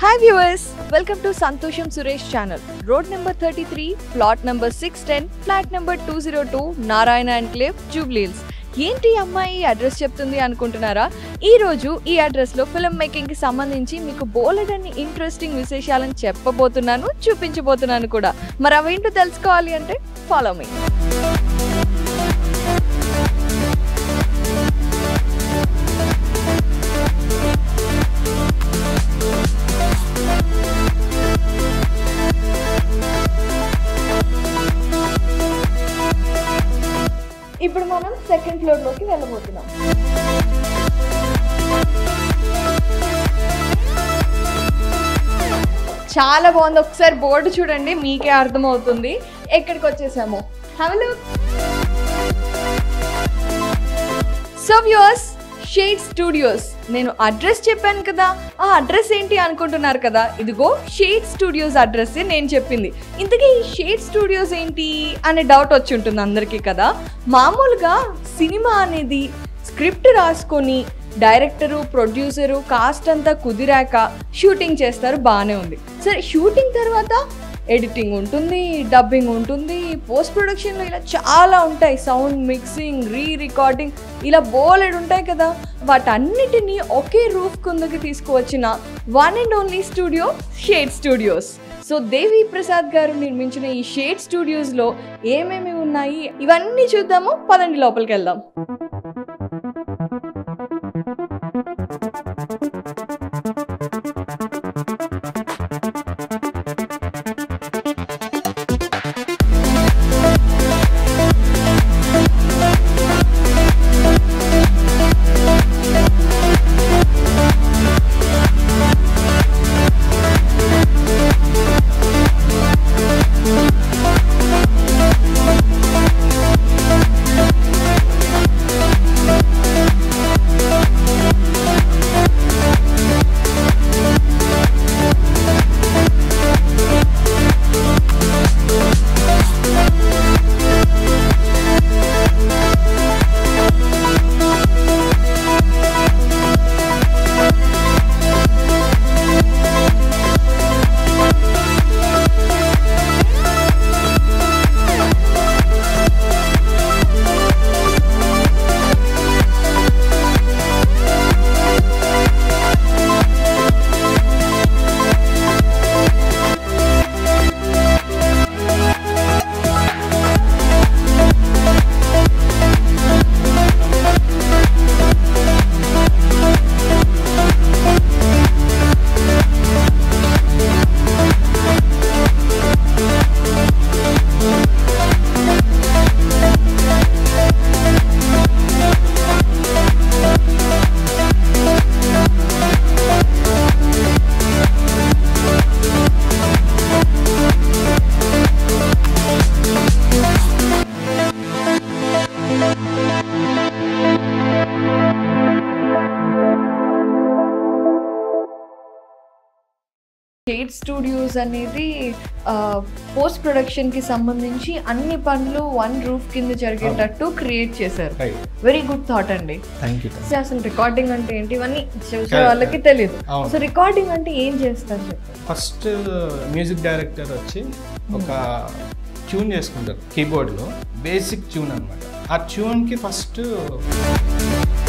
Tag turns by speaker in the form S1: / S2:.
S1: Hi viewers welcome to Santosham Suresh channel road number thirty three plot number six ten flat number two zero two Narayana enclave Jubilee Hills ఏంటి ఈ అమ్మాయి address చెప్తుంది అనుకుంటున్నారా ఈ రోజు ఈ అడ్రస్ లో ఫిల్మ్ మేకింగ్ కి సంబంధించి మీకు బోలెడన్ని ఇంట్రెస్టింగ్ విశేషాలను చెప్పబోతున్నాను చూపించబోతున్నాను కూడా మరి అవేంటో తెలుసుకోవాలి అంటే ఫాలో మీ ఇప్పుడు మనం సెకండ్ ఫ్లోర్ లోకి వెళ్ళబోతున్నాం చాలా బాగుంది ఒకసారి బోర్డు చూడండి మీకే అర్థమవుతుంది ఎక్కడికి వచ్చేసాము hello so viewers Shade Studios నేను అడ్రస్ చెప్పాను కదా ఆ అడ్రస్ ఏంటి అనుకుంటున్నారు కదా ఇదిగో షేడ్ స్టూడియోస్ అడ్రస్ నేను చెప్పింది ఇంతకీ ఈ షేడ్ స్టూడియోస్ ఏంటి అనే డౌట్ వచ్చి ఉంటుంది అందరికీ కదా మామూలుగా సినిమా అనేది స్క్రిప్ట్ రాసుకొని డైరెక్టరు ప్రొడ్యూసరు కాస్ట్ అంతా కుదిరాక షూటింగ్ చేస్తారు బాగానే ఉంది సరే షూటింగ్ తర్వాత ఎడిటింగ్ ఉంటుంది డబ్బింగ్ ఉంటుంది పోస్ట్ ప్రొడక్షన్లో ఇలా చాలా ఉంటాయి సౌండ్ మిక్సింగ్ రీ రికార్డింగ్ ఇలా బోలెడ్ ఉంటాయి కదా వాటన్నిటినీ ఒకే రూఫ్ కిందకి తీసుకువచ్చిన one and only studio Shade Studios so Devi Prasad garu నిర్మించిన ఈ షేడ్ స్టూడియోస్లో ఏమేమి ఉన్నాయి ఇవన్నీ చూద్దాము పదండి లోపలికి వెళ్దాం షేడ్ స్టూడియోస్ అనేది పోస్ట్ ప్రొడక్షన్ కి సంబంధించి అన్ని పనులు వన్ రూఫ్ కింద జరిగేటట్టు క్రియేట్ చేశారు
S2: రైట్
S1: వెరీ గుడ్ థాట్ అండి
S2: థ్యాంక్ యూ
S1: సో అసలు రికార్డింగ్ అంటే ఏంటి ఇవన్నీ చూసే
S2: Correct.
S1: వాళ్ళకి తెలియదు
S2: అవును.
S1: సో రికార్డింగ్ అంటే ఏం చేస్తారు చెప్పండి
S2: ఫస్ట్ మ్యూజిక్ డైరెక్టర్ వచ్చి ఒక ట్యూన్ చేసుకుంటారు కీబోర్డ్లో బేసిక్ ట్యూన్ అనమాట ఆ ట్యూన్కి ఫస్ట్